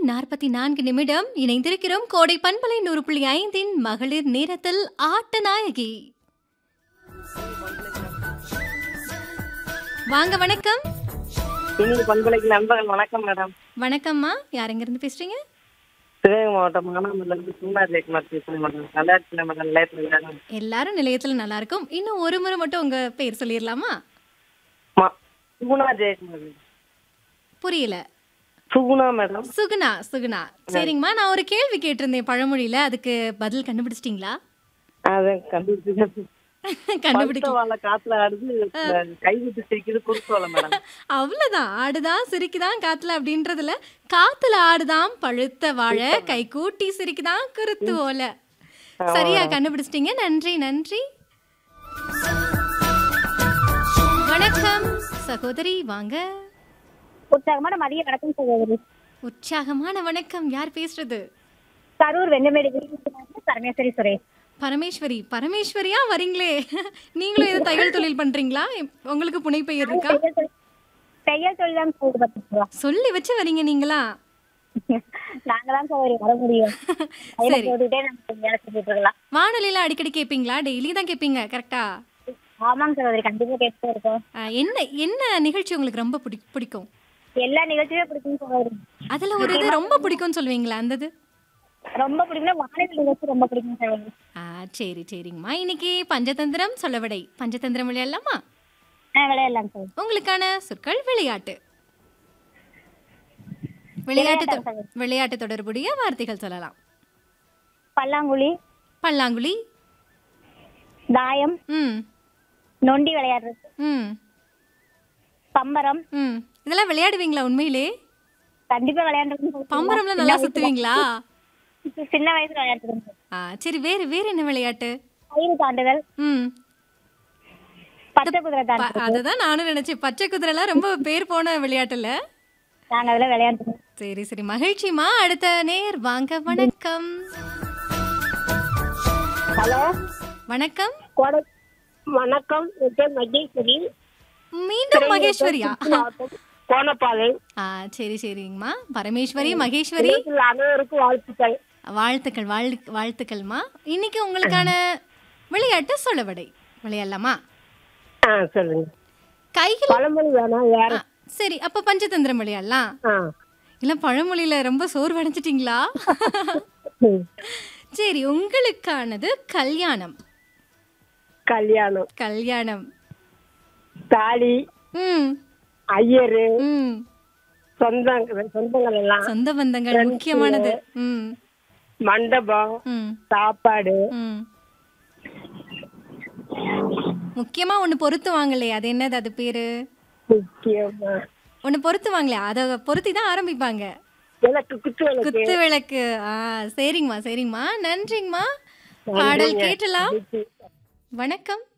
நாற்பத்தி நான்கு நிமிடம் இணைந்திருக்கிறோம் கோடை பண்பலை நூறு புள்ளி ஐந்தின் மகளிர் நேரத்தில் ஆட்ட நாயகி வாங்க வணக்கம் இனிய பண்பலைக்கு நண்பர்கள் வணக்கம் மேடம் வணக்கம்மா யார் எங்கிருந்து பேசுறீங்க சிவகங்கை மாவட்டம் மானாமதுல இருந்து சுமார் ஜெயக்குமார் பேசுறேன் மேடம் நல்லா இருக்கீங்களா மேடம் நிலையத்தில் எல்லாரும் எல்லாரும் நிலையத்தில் நல்லா இருக்கும் இன்னும் ஒரு முறை மட்டும் உங்க பேர் சொல்லிடலாமா மா- சுகுணா ஜெயக்குமார் புரியல சுகுணா மேடம் சுகுணா சுகுணா சரிங்கம்மா நான் ஒரு கேள்வி கேட்டிருந்தேன் பழமொழியில அதுக்கு பதில் கண்டுபிடிச்சிட்டீங்களா அதான் கண்டுபிடிச்சு கண்டுபிடிக்க வாழை காத்துல ஆடுது கை விட்டு சிரிக்குது குறுக்கோல மேடம் அவ்வளவுதான் ஆடுதான் சிரிக்குதான் காத்துல அப்படின்றதுல காத்துல ஆடுதான் பழுத்த வாழை கை கூட்டி சிரிக்குதான் குருத்து ஓல சரியா கண்டுபிடிச்சிட்டீங்க நன்றி நன்றி வணக்கம் சகோதரி வாங்க உற்சாகமான மதிய வணக்கம் சகோதரி உற்சாகமான வணக்கம் யார் பேசுறது கரூர் வெங்கமேடு வீட்டு பரமேஸ்வரி சுரேஷ் பரமேஸ்வரி பரமேஸ்வரியா வரீங்களே நீங்களும் ஏதோ தையல் தொழில் பண்றீங்களா உங்களுக்கு புனைப்பெயர் இருக்கா தையல் தொழில் தையல் தொழில் தான் செய்து பார்த்துக்கலாம் சொல்லி வச்சு வரீங்க நீங்களா நாங்க தான் சகோதரி வர முடியும் தையல் சரி போட்டுட்டே நம்ம வேலை செஞ்சுட்டு இருக்கலாம் வானொலியில அடிக்கடி கேட்பீங்களா டெய்லி தான் கேட்பீங்க கரெக்டா ஆமாங்க சகோதரி கண்டிப்பா கேட்டுட்டே இருக்கோம் ஆஹ் என்ன என்ன நிகழ்ச்சி உங்களுக்கு ரொம்ப பிடி பிடிக்கும் எல்லா நிகழ்ச்சியுமே பிடிக்கும் சகோதரி அதுல ஒரு இது ரொம்ப பிடிக்கும்னு சொல்லுவீங்களா அந்த இது ரொம்ப பிடிக்கும்னா வானிலை நிகழ்ச்சி ரொம்ப பிடிக்கும் சகோதரி ஆ சரி சரிங்கம்மா இன்னைக்கு பஞ்சதந்திரம் சொல்லவடை பஞ்சதந்திரம் விளையாடலாமா ஆ விளையாடலாம் சார் உங்களுக்கான சொற்கள் விளையாட்டு விளையாட்டு தொ- விளையாட்டு தொடர்புடைய வார்த்தைகள் சொல்லலாம் பல்லாங்குழி பல்லாங்குழி தாயம் ம் நொண்டி விளையாடுறது ம் பம்பரம் ம் இதெல்லாம் விளையாடுவீங்களா உண்மையிலே கண்டிப்பா விளையாண்டுருக்கோம் பம்பரம்லாம் நல்லா சுத்துவீங்களா சின்ன வயசுல விளையாண்டுருக்கோம் ஆ சரி வேறு வேறு என்ன விளையாட்டு கயிறு தாண்டுதல் ம் பச்சை குதிரை தாண்டுதல் ப- அதுதான் நானும் நினைச்சேன் பச்சை குதிரைலாம் ரொம்ப பேர் போன விளையாட்டுல நாங்க அதுல விளையாண்டுருக்கோம் சரி சரி மகிழ்ச்சிமா அடுத்த நேர் வாங்க வணக்கம் ஹலோ வணக்கம் கோடை வணக்கம் என் பேர் மகேஸ்வரி மீண்டும் மகேஸ்வரியா கோணப்பாதை ஆ சரி சரிங்கம்மா பரமேஸ்வரி மகேஸ்வரி அனைவருக்கும் வாழ்த்துக்கள் வாழ்த்துக்கள் வாழ் வாழ்த்துக்கள்மா இன்னைக்கு உங்களுக்கான விளையாட்டு சொல்லவடை விளையாடலாமா ஆ சொல்லுங்க கையில் பழமொழி வேணாம் வேற ஆ, சரி அப்ப பஞ்சதந்திரம் விளையாடலாம் ஆ இல்ல பழமொழியில ரொம்ப சோர்வடைஞ்சிட்டீங்களா சரி உங்களுக்கானது கல்யாணம் கல்யாணம் கல்யாணம் தாலி ம் ஐயரு ம் சொந்தங்கள் சொந்தங்கள் எல்லாம் சொந்த பந்தங்கள் முக்கியமானது ம் மண்டபம் ம் சாப்பாடு ம் முக்கியமா ஒண்ணு பொருத்துவாங்களே அது என்னது அது பேரு முக்கியமா ஒண்ணு பொருத்துவாங்களே அதை பொருத்தி தான் ஆரம்பிப்பாங்க எனக்கு குத்து விளக்கு குத்து விளக்கு ஆ சரிங்கம்மா சரிங்கம்மா நன்றிங்கம்மா பாடல் கேட்டலாம் வணக்கம்